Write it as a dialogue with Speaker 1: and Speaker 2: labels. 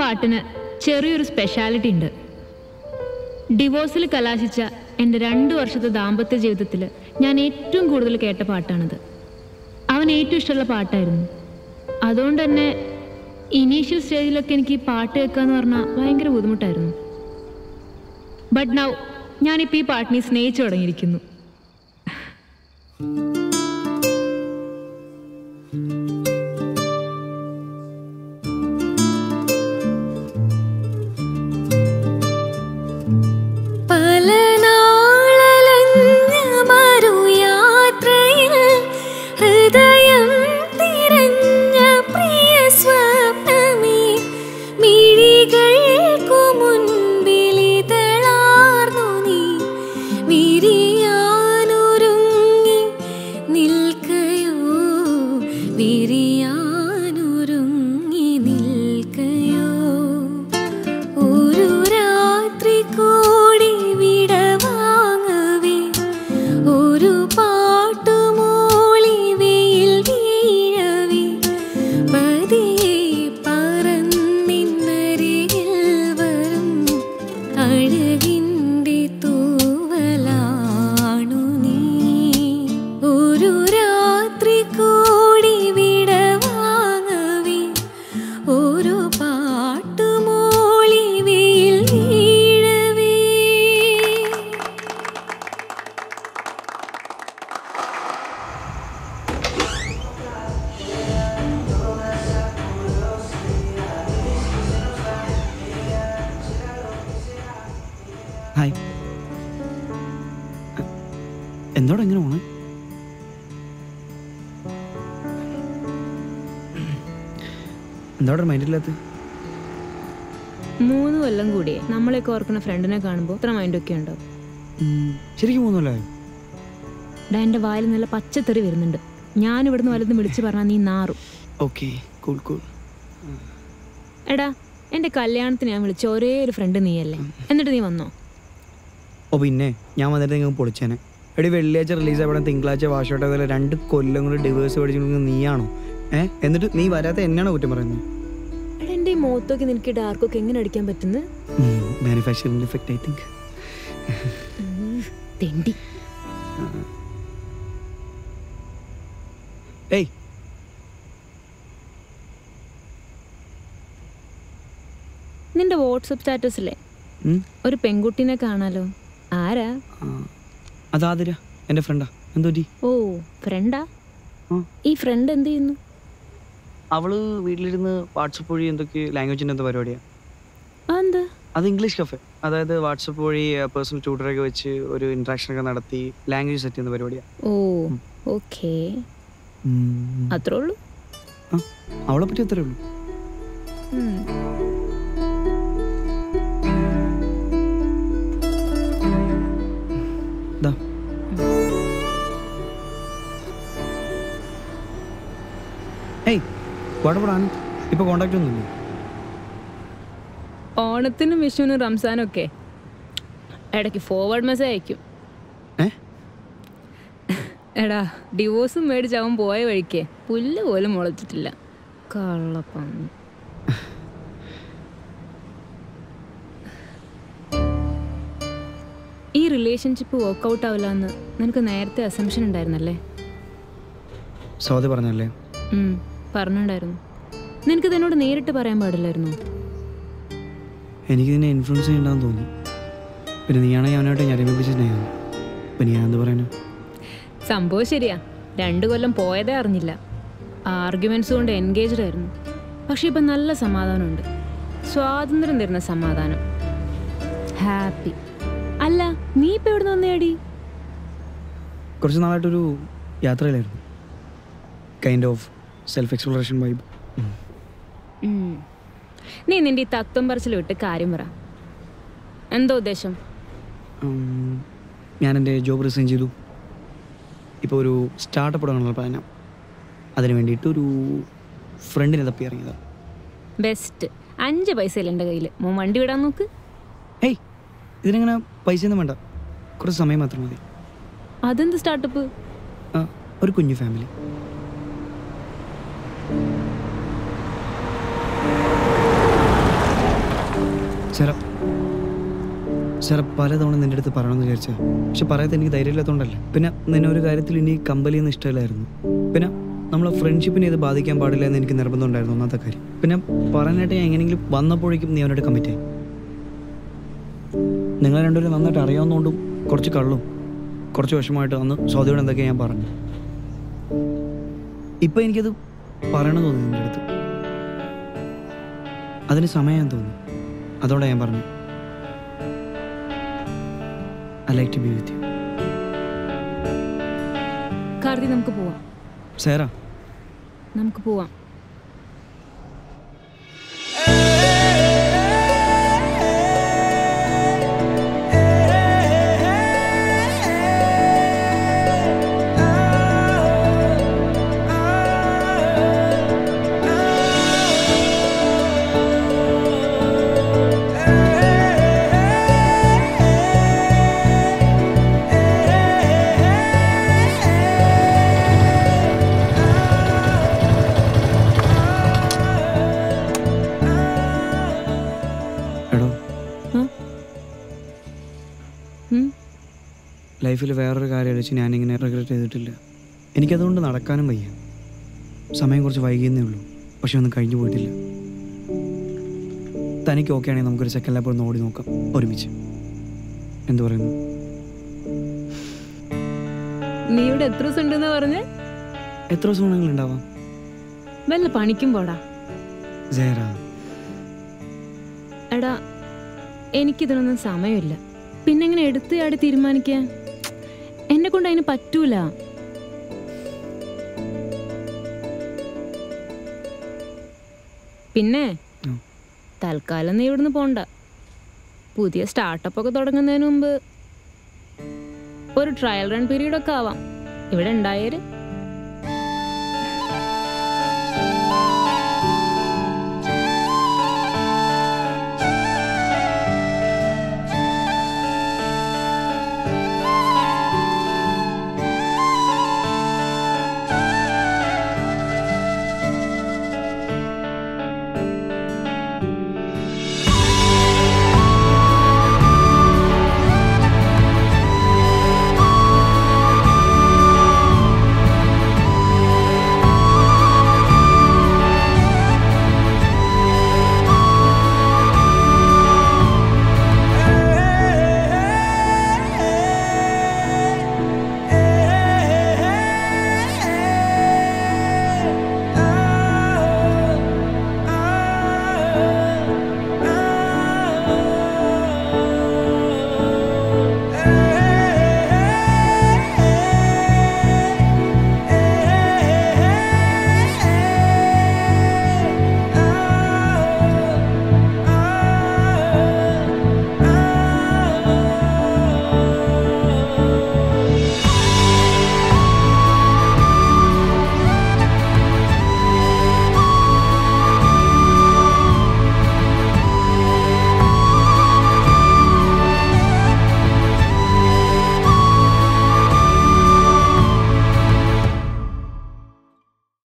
Speaker 1: പാട്ടിന് ചെറിയൊരു സ്പെഷ്യാലിറ്റി ഉണ്ട് ഡിവോഴ്സിൽ കലാശിച്ച എൻ്റെ രണ്ട് വർഷത്തെ ദാമ്പത്യ ജീവിതത്തിൽ ഞാൻ ഏറ്റവും കൂടുതൽ കേട്ട പാട്ടാണിത് അവൻ ഏറ്റവും ഇഷ്ടമുള്ള പാട്ടായിരുന്നു അതുകൊണ്ട് തന്നെ ഇനീഷ്യൽ സ്റ്റേജിലൊക്കെ എനിക്ക് ഈ പാട്ട് കേൾക്കുക എന്ന് പറഞ്ഞാൽ ഭയങ്കര ബുദ്ധിമുട്ടായിരുന്നു ബട്ട് നൗ ഞാനിപ്പോൾ ഈ പാട്ടിനെ സ്നേഹിച്ചു തുടങ്ങിയിരിക്കുന്നു
Speaker 2: പല നാളലഞ്ഞ മറുയാത്രയിൽ ഹൃദയം തിരഞ്ഞ പ്രിയ സ്വപ്നമേ മിഴികൾക്കു മുൻപിലിതളാർന്നു നീ വിരിയാനൊരുങ്ങി നിൽക്കയോ വിരിയാനൊരുങ്ങി നിൽക്കയോ ഒരു രാത്രി കൂടി വിടവാങ്ങവേ ഒരു പാട്ടുമൂളി വെയിൽ വീഴവേ പതിയെ പറന്നിന്നരികിൽ വരും അഴകിൻ്റെ തൂവലാണു നീ ഒരു രാത്രി കൂടി വിടവാങ്ങവേ ഒരു പാട്ടുമൂളി വെയിൽ വീഴവേ
Speaker 3: ഹായ് എന്തോടെ എങ്ങനെ പോണേ എന്തോടെ മൈൻഡില്ലാത്ത
Speaker 1: മൂന്ന് കൊല്ലം കൂടിയേ നമ്മളെയൊക്കെ ഓർക്കുന്ന ഫ്രണ്ടിനെ കാണുമ്പോൾ ഇത്ര മൈൻഡൊക്കെ ഉണ്ടാവും
Speaker 3: ശരിക്കും പോകുന്നല്ലേ
Speaker 1: ഡാ എൻ്റെ വായിൽ നല്ല പച്ചത്തെറി വരുന്നുണ്ട് ഞാൻ ഇവിടുന്ന് വലുതും വിളിച്ച് പറഞ്ഞാൽ നീ നാറും
Speaker 3: ഓക്കെ കൂൾ കൂൾ
Speaker 1: എടാ എൻ്റെ കല്യാണത്തിന് ഞാൻ വിളിച്ച ഒരേ ഒരു ഫ്രണ്ട് നീയല്ലേ എന്നിട്ട് നീ വന്നോ
Speaker 3: ഓ പിന്നെ ഞാൻ വന്നിട്ട് നിങ്ങൾ പൊളിച്ചേനെ എടി വെള്ളിയാഴ്ച റിലീസ് ആവണ തിങ്കളാഴ്ച വാഷൗട്ട് ആയതുപോലെ രണ്ട് കൊല്ലം കൊണ്ട് ഡിവേഴ്സ് പഠിച്ചിട്ടുണ്ടെങ്കിൽ നീയാണോ ഏ എന്നിട്ട് നീ വരാത്ത എന്നെയാണോ കുറ്റം പറയുന്നത്
Speaker 1: എടാ എൻ്റെ ഈ മുഖത്തൊക്കെ നിനക്ക് ഡാർക്കൊക്കെ എങ്ങനെ അടിക്കാൻ പറ്റുന്നു
Speaker 3: മാനുഫാക്ചറിംഗ് ഇഫക്റ്റ് ഐ തിങ്ക്
Speaker 1: തെണ്ടി
Speaker 3: ഏയ്
Speaker 1: നിന്റെ വാട്സപ്പ് സ്റ്റാറ്റസിലെ
Speaker 3: ഉം,
Speaker 1: ഒരു പെൺകുട്ടീനെ കാണാലോ ആരാ
Speaker 3: ആ, അതാതിര എൻ്റെ ഫ്രണ്ടാ എന്തോ പറ്റി
Speaker 1: ഓ ഫ്രണ്ടാ
Speaker 3: ആ.
Speaker 1: ഈ ഫ്രണ്ട് എന്ത് ചെയ്യുന്നു
Speaker 3: അവള് വീട്ടിലിരുന്ന് വാട്സപ്പ് വഴി എന്തൊക്കെ ലാംഗ്വേജിൻ്റെ എന്തോ പരിപാടിയാണ്
Speaker 1: അതെന്താ
Speaker 3: അത് ഇംഗ്ലീഷ് കഫേ അതായത് വാട്സപ്പ് വഴി പേഴ്സണൽ ട്യൂട്ടറൊക്കെ വെച്ച് ഒരു ഇൻട്രാക്ഷൻ ഒക്കെ നടത്തി ലാംഗ്വേജ് സെറ്റ് ചെയ്യുന്ന പരിപാടിയാണ്
Speaker 1: ഓ ഓക്കേ അത്രേ ഉള്ളൂ
Speaker 3: അവളെ പറ്റി അത്രേ ഉള്ളൂ
Speaker 1: ഉം.
Speaker 3: ദാ ഏയ് കുഴപ്പമാണ് ഇപ്പൊ കോണ്ടാക്ട് ഒന്നുമില്ല
Speaker 1: ഓണത്തിനും വിഷുവിനും റംസാനും ഒക്കെ ഇടയ്ക്ക് ഫോർവേഡ് മെസ്സേജ് അയക്കും
Speaker 3: ഏ
Speaker 1: എടാ ഡിവോഴ്സും മേടിച്ച് അവൻ പോയ വഴിക്ക് പുല്ല് പോലും മുളച്ചിട്ടില്ല കള്ളപ്പന്നി ഈ റിലേഷൻഷിപ്പ് വർക്കൗട്ട് ആവില്ല എന്ന് നിനക്ക് നേരത്തെ അസംഷൻ ഉണ്ടായിരുന്നല്ലേ
Speaker 3: സ്വാതി പറഞ്ഞല്ലേ
Speaker 1: ഉം, പറഞ്ഞിട്ടുണ്ടായിരുന്നു നിനക്ക് ഇതിനോട് നേരിട്ട് പറയാൻ പാടില്ലായിരുന്നു
Speaker 3: എനിക്ക് നിന്നെ ഇൻഫ്ലുവൻസ് ചെയ്യണ്ടെന്ന് തോന്നി പിന്നെ നീയാണെങ്കിൽ അവനായിട്ട് ഞരമ്പിപ്പിച്ച സ്നേഹം പിന്നെ ഞാൻ എന്ത് പറയാനോ
Speaker 1: സംഭവം ശരിയാ രണ്ടു കൊല്ലം പോയതേ അറിഞ്ഞില്ല ആർഗ്യുമെന്റ്സ് കൊണ്ട് എൻഗേജ്ഡ് ആയിരുന്നു പക്ഷെ ഇപ്പം നല്ല സമാധാനമുണ്ട് സ്വാതന്ത്ര്യം തരുന്ന സമാധാനം ഹാപ്പി അല്ല നീ ഇപ്പം എവിടെ നിന്ന് വന്നേടി
Speaker 3: കുറച്ച് നാളായിട്ടൊരു യാത്രയിലായിരുന്നു kind of self exploration vibe
Speaker 1: ഉം. നീ നിന്റെ ഈ തത്വം പറച്ചിൽ വിട്ട് കാര്യം പറ എന്തോ ഉദ്ദേശം
Speaker 3: ഞാൻ എൻ്റെ ജോബ് റിസൈൻ ചെയ്തു ഇപ്പോൾ ഒരു സ്റ്റാർട്ടപ്പ് തുടങ്ങാനുള്ള പ്ലാനാണ് അതിന് വേണ്ടിയിട്ട് ഒരു ഫ്രണ്ടിനെ തപ്പി ഇറങ്ങിയതാണ്
Speaker 1: ബെസ്റ്റ് അഞ്ച് പൈസ ഇല്ല എൻ്റെ കയ്യിൽ മോൻ വണ്ടി വിടാൻ നോക്ക്
Speaker 3: ഹേയ് ഇതിനങ്ങനെ പൈസയൊന്നും വേണ്ട കുറച്ച് സമയം മാത്രം മതി
Speaker 1: അതെന്ത് സ്റ്റാർട്ടപ്പ്
Speaker 3: ആ ഒരു കുഞ്ഞു ഫാമിലി സെറ സെറ പലതവണ നിൻ്റെ അടുത്ത് പറയണമെന്ന് വിചാരിച്ചാ പക്ഷെ പറയാത്ത എനിക്ക് ധൈര്യമില്ലാത്തതുകൊണ്ടല്ലേ പിന്നെ നിന്നെ ഒരു കാര്യത്തിൽ ഇനി കമ്പലിന്ന് ഇഷ്ടമില്ലായിരുന്നു പിന്നെ നമ്മളെ ഫ്രണ്ട്ഷിപ്പിനെ ഇത് ബാധിക്കാൻ പാടില്ല എന്ന് എനിക്ക് നിർബന്ധം ഉണ്ടായിരുന്നു ഒന്നാമത്തെ കാര്യം പിന്നെ പറയാനായിട്ട് ഞാൻ എങ്ങനെയെങ്കിലും വന്നപ്പോഴേക്കും നീ അവനോട് കമ്മിറ്റ് ആയി നിങ്ങൾ രണ്ടുപേരും നന്നായിട്ട് അറിയാവുന്നതുകൊണ്ടും കുറച്ച് കള്ളും കുറച്ച് വിഷമമായിട്ട് അന്ന് സ്വാതിയോട് എന്തൊക്കെ ഞാൻ പറഞ്ഞു ഇപ്പം എനിക്കത് പറയണമെന്ന് തോന്നി നിൻ്റെ അടുത്ത് അതിന് സമയം തോന്നി അതോടെ ഞാൻ പറഞ്ഞു I like to be with you
Speaker 1: Karthi നമുക്ക് പോവാം
Speaker 3: സേറ
Speaker 1: നമുക്ക് പോവാം
Speaker 3: എടോ
Speaker 1: ആ? ഉം?
Speaker 3: ലൈഫിൽ വേറൊരു കാര്യം വെച്ച് ഞാനിങ്ങനെ റിഗ്രറ്റ് ചെയ്തിട്ടില്ല എനിക്കതുകൊണ്ട് നടക്കാനും വയ്യ സമയം കുറച്ച് വൈകിയെന്നേ ഉള്ളൂ പക്ഷെ ഒന്നും കഴിഞ്ഞു പോയിട്ടില്ല തനിക്ക് ഓക്കെ ആണെങ്കിൽ നമുക്കൊരു സെക്കൻഡ് ലാപ്പ് ഒന്ന് ഓടി നോക്കാം ഒരുമിച്ച് എന്തു പറയുന്നു
Speaker 1: നീ ഇവിടെ എത്ര ദിവസം ഉണ്ടെന്ന് പറഞ്ഞ്
Speaker 3: എത്ര ദിവസം വേണമെങ്കിലും ഉണ്ടാവാം
Speaker 1: വല്ല പണിക്കും പോടാ
Speaker 3: സേറ
Speaker 1: എടാ എനിക്കിതിനൊന്നും സമയമില്ല പിന്നെ എങ്ങനെ എടുത്ത് ചാടി തീരുമാനിക്കാൻ എന്നെ കൊണ്ട് അതിന് പറ്റൂല പിന്നെ
Speaker 3: ഉം.
Speaker 1: തൽക്കാലം നീ ഇവിടുന്ന് പോണ്ട പുതിയ സ്റ്റാർട്ടപ്പ് ഒക്കെ തുടങ്ങുന്നതിന് മുമ്പ് ഒരു ട്രയൽ റൺ പീരീഡ് ഒക്കെ ആവാം ഇവിടെ ഉണ്ടായേര്